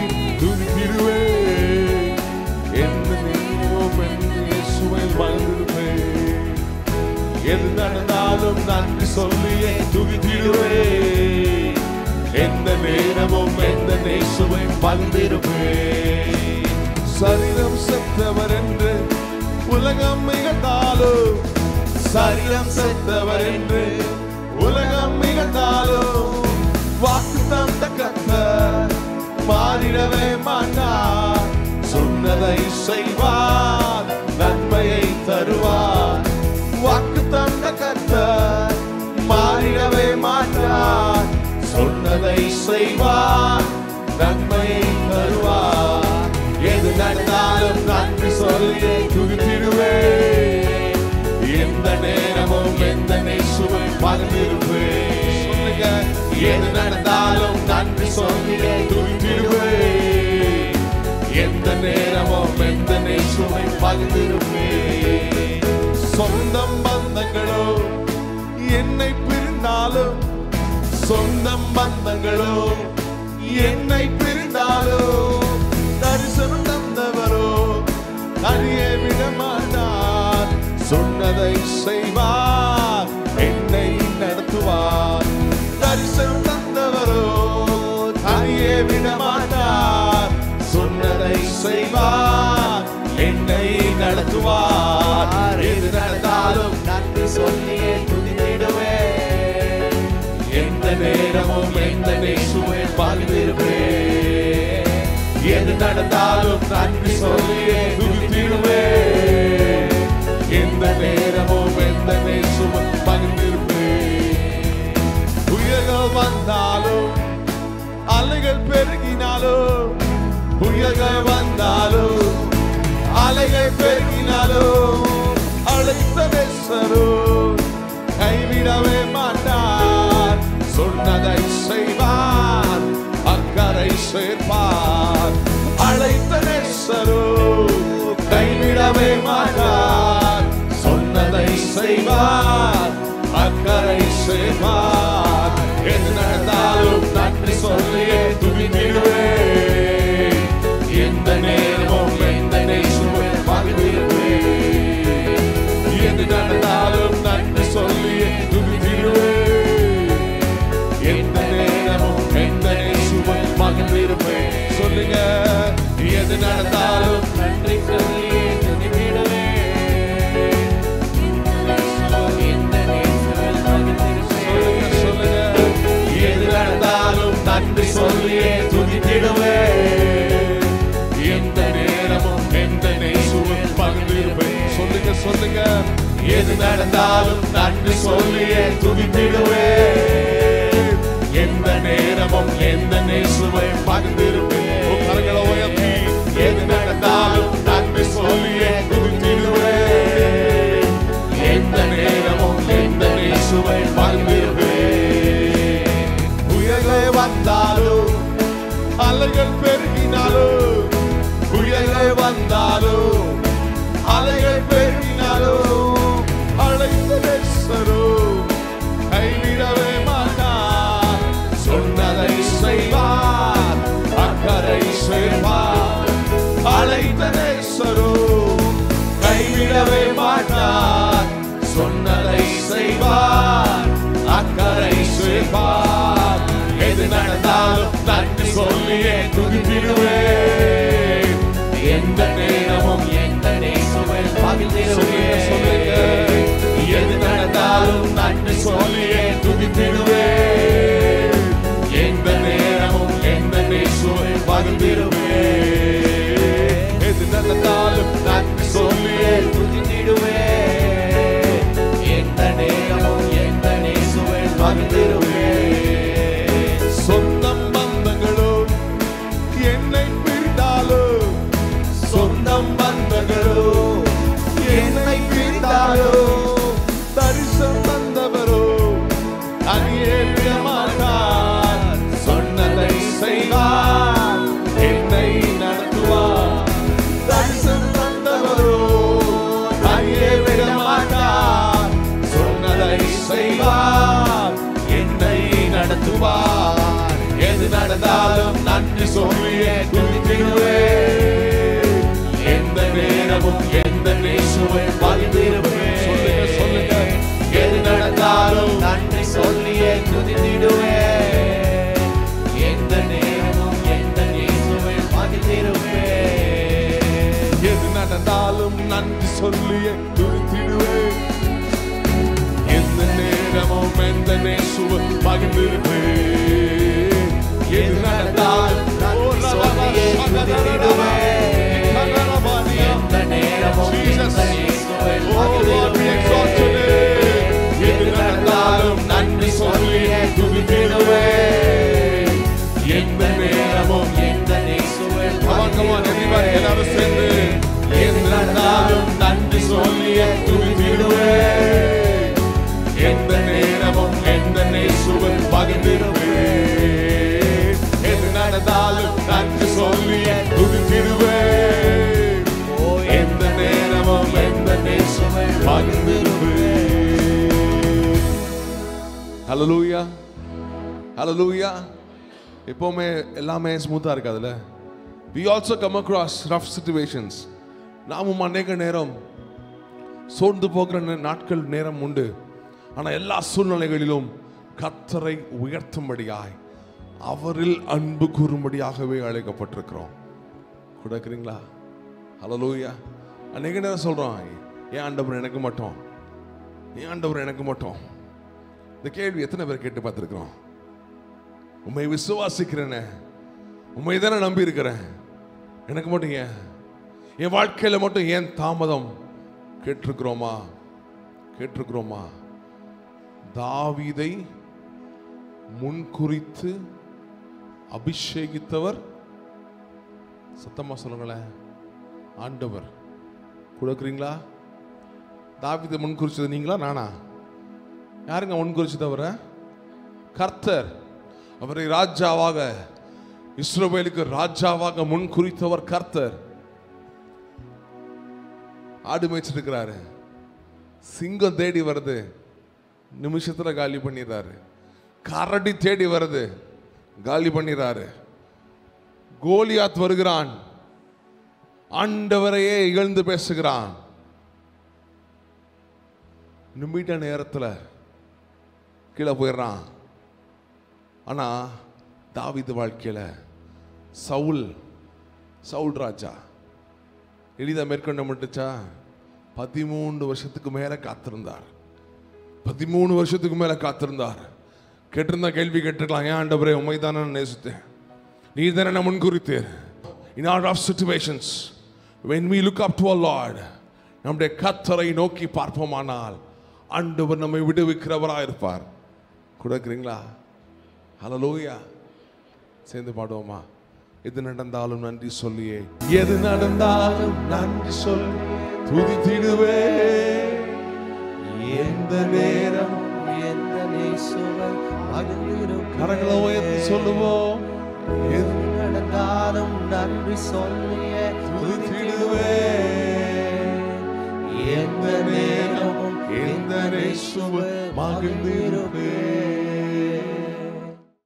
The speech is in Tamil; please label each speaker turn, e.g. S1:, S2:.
S1: துதித்திடுவேன் எந்த நேரமும் என் இயேசுவை மறந்திருப்பேன் எது நடந்தாலும் நன்றி சொல்லியே துதித்திடுவேன் எந்த நேரமும் எந்த நேசுவை மறந்திருப்பேன் சரீரம் செத்தவர் என்று உலகம் மிகத்தாலும் சரீரம் செத்தவர் என்று உலகம் மிகத்தாலும் வாக்கு தந்த கத்தர் மாறிடவே மாட்டார் சொன்னதை செய்வார் நன்மையை தருவார் வாக்கு தந்த கத்தர் மாறிடவே மாட்டார் சொன்னதை செய்வார் நன்மையை தருவார் எது நடந்தாலும் நன்றி சொல்லி துதித்திடுவேன் எந்த நேரமும் எந்த நேசுவை மறந்திருப்பேன் சொல்லுங்க எது நடந்தாலும் நன்றி சொல்லி துதித்திடுவேன் எந்த நேரமும் எந்த நேசுவை மறந்திருப்பேன் சொந்தம் பந்தங்களோ என்னை பிரிந்தாலும் சொந்தம் பந்தங்களோ என்னை பிரிந்தாலோ தரிசனம் தந்தவரோ அறிய விட மாட்டார் சொன்னதை செய்வார் என்னை நடத்துவார் தரிசனம் தந்தவரோ அறிய விட மாட்டார் சொன்னதை செய்வார் என்னை நடத்துவார் எது நடந்தாலும்
S2: நன்றி சொல்லியே துதித்திடுவேன்
S1: எந்த நேரமும் எந்த நேசுவை வாழ்ந்திருப்பேன் எது நடந்தாலும் நன்றி சொல்லியே துதித்திடுவேன் எந்த நேரமும் எந்த நேசுவை பகிர்ந்திருப்பேன் புயல்கள் வந்தாலும் அலைகள் பெருகினாலும் புயல்கள் வந்தாலும் அலைகள் பெருகினாலும் அழைத்த நேசரோ கைவிடவே மாட்டார் சொன்னதை செய்வார் அக்கறை சேர்ப்பார் அழைத்த நேசரோ கைவிடவே மாட்டார் சொன்னதை செய்வார் அக்கறை சேர்ப்பார் எது நடந்தாலும் நன்றி சொல்லியே துதித்திடுவேன் எந்த நேரமும் எந்த நேசுவை மகிழ்ந்திருப்பேன் எது நடந்தாலும் நன்றி சொல்லியே துதித்திடுவேன் எந்த நேரமும் எந்த நேசுவை மகிழ்ந்திருப்பேன் சொல்லுங்க எது நடந்தாலும்
S2: நன்றி சொல்லியே துதித்திடுவேன் இந்த நேசத்தில் மகிழ்ந்திருப்பேன்
S1: சொல்லுங்க சொல்லுங்க எது நடந்தாலும் நன்றி சொல்லியே துதித்திடுவேன் எந்த நேரமும் எந்த நேசுவில் பகிர்ந்திருப்பேன் சொல்லுங்க சொல்லுங்க எது நடந்தாலும் நன்றி சொல்லியே துதித்திடுவேன் எந்த நேரமும் எந்த நேசுவை பகிர்ந்திருப்பேன் உன் கரங்களை உயர்த்தி எது நடந்தாலும் நன்றி சொல்லியே துதித்திடுவேன் எந்த நேரமும் எந்த நேசுவை பகிர்ந்திருப்பேன் புயல்கள் வந்தாலும் அலைகள் பெருகினாலும் புயல்கள் வந்தாலும் அலைகள் பெருகினாலும் அழைத்த நேசரோ கைவிடவே மாட்டார் சொன்னதை செய்வார் அக்கறை சேர்ப்பார் அழைத்த நேசரோ கைவிடவே மாட்டார் சொன்னதை செய்வார் அக்கறை சேர்ப்பார் எது நடந்தாலும் நன்றி சொல்லியே துதித்திடுவேன் எந்த நேரமும்
S2: எந்த நேசத்தில்
S1: சொல்லுங்க,
S2: மகிழ்ந்திருப்பேன்
S1: சொல்லுங்க. எது நடந்தாலும் நன்றி சொல்லியே துதித்திடுவேன் எந்த நேரமும் எந்த நேசுவை பகிர்ந்திருவேன் எது நடந்தாலும் நன்றி சொல்லியே
S2: துதித்திடுவேன் எந்த நேரமும் எந்த நேசுவில் மகிழ்ந்திருவேன்
S1: சொந்தம் பந்தங்களோ என்னை பிரிந்தாலோ சொந்தம் பந்தங்களோ என்னை பிரிந்தாலோ தரிசனம் தந்தவரோ அறியே விடமாட்டார் சொன்னதை செய்வார் என்னை நடத்துவார் தரிசனம் தந்தவரோ அறியே விடமாட்டார் சொன்னதை செய்வார் என்னை நடத்துவார் எது நடந்தாலும் நன்றி சொல்லியே துதித்திடுவேன் எந்த நேரமும் எந்த நேசுவை மகிழ்ந்திருப்பேன் சொல்லுங்க சொல்லுங்க
S2: எது நடந்தாலும் நன்றி சொல்லியே துதித்திடுவேன் எந்த நேரமும் எந்த இயேசுவை மகிழ்ந்திருப்பேன்
S1: எது நடந்தாலும் நன்றி சொல்லியே துதித்திடுவேன் எந்த நேரமும் எந்த நேசுவை மகிழ்ந்திருப்பேன் எது நடந்தாலும்
S2: நன்றி சொல்லியே துதித்திடுவேன் எந்த நேரமும் எந்த இயேசுவை மகிழ்ந்திருப்பேன் எது நடந்தாலும் நன்றி சொல்லியே துதித்திடுவேன் எந்த நேரமும் எந்த இயேசுவை
S1: Come on, come on, everybody, எல்லாரும் சேர்ந்து எது நடந்தாலும் நன்றி சொல்லியே துதித்திடுவேன் எந்த நேரமும் எந்த நேசுவை மகிழ்ந்திருப்பேன் எது நடந்தாலும் நன்றி சொல்லியே துதித்திடுவேன் எந்த நேரமும் எந்த நேசுவை மகிழ்ந்திருப்பேன் ஹalleluya ஹalleluya எப்பவுமே எல்லாமே ஸ்மூத்தா இருக்காதுல்ல we also come across rough situations நாமும் அநேக நேரம் சோர்ந்து போகிற நே- நாட்கள் நேரம் உண்டு ஆனா எல்லா சூழ்நிலைகளிலும் கத்தரை உயர்த்தும்படியாய் அவரில் அன்பு கூறும்படியாகவே அழைக்கப்பட்டிருக்கிறோம் கொடுக்குறீங்களா ஹalleluya அநேக நேரம் சொல்றோம் ஏன் ஆண்டவர் எனக்கு மட்டும் ஏன் ஆண்டவர் எனக்கு மட்டும் இந்த கேள்வி எத்தனை பேர் கேட்டு பார்த்துருக்கிறோம் உண்மை விசுவாசிக்கிறேனே உண்மை தானே நம்பி இருக்கிறேன் எனக்கு மட்டும் ஏன் என் வாழ்க்கையில மட்டும் ஏன் தாமதம் கேட்டிருக்கிறோமா கேட்டிருக்கிறோமா தாவீதை முன்குறித்து அபிஷேகித்தவர் சத்தமா சொல்லுங்களேன் ஆண்டவர் கொடுக்குறீங்களா தாவீதை முன்குறிச்சது நீங்களா நானா யாருங்க முன்குறிச்சதவர கர்த்தர் அவரை ராஜாவாக இஸ்ரோவேலுக்கு ராஜாவாக முன் குறித்தவர் கர்த்தர் ஆடு மேய்ச்சிட்டு இருக்கிறாரு சிங்கம் தேடி வருது நிமிஷத்துல காலி பண்ணிடுறாரு கரடி தேடி வருது காலி பண்ணிடுறாரு கோலியாத் வருகிறான் ஆண்டவரையே இகழ்ந்து பேசுகிறான் நிமிட நேரத்துல கீழே போயிடுறான் ஆனா தாவீது வாழ்க்கையில சவுல் சவுல் ராஜா எளிதா மேற்கொண்ட மட்டுச்சா பதிமூன்று வருஷத்துக்கு மேல காத்திருந்தார் பதிமூணு வருஷத்துக்கு மேல காத்திருந்தார் கேட்டிருந்தா கேள்வி கேட்டிருக்கலாம் ஏன் ஆண்டவரே உண்மை தானே நேசித்தேன் நீ தானே நான் முன்குறித்தீர் in all of situations when we look up to a lord நம்முடைய கத்தரை நோக்கி பார்ப்போமானால் ஆண்டவர் நம்மை விடுவிக்கிறவராக இருப்பார் கொடுக்குறீங்களா ஹalleluya சேர்ந்து பாடுவோமா எது நடந்தாலும் நன்றி சொல்லியே எது நடந்தாலும் நன்றி சொல்லி துதித்திடுவே எந்த நேரம்
S2: எந்த இயேசுவை மகிழ்ந்திருப்பேன்
S1: கரங்களை உயர்த்தி சொல்லுவோம் எது
S2: நடந்தாலும் நன்றி சொல்லியே துதித்திடுவேன் எந்த நேரமும்
S1: எந்த நேசுவை மகிழ்ந்திருப்பேன்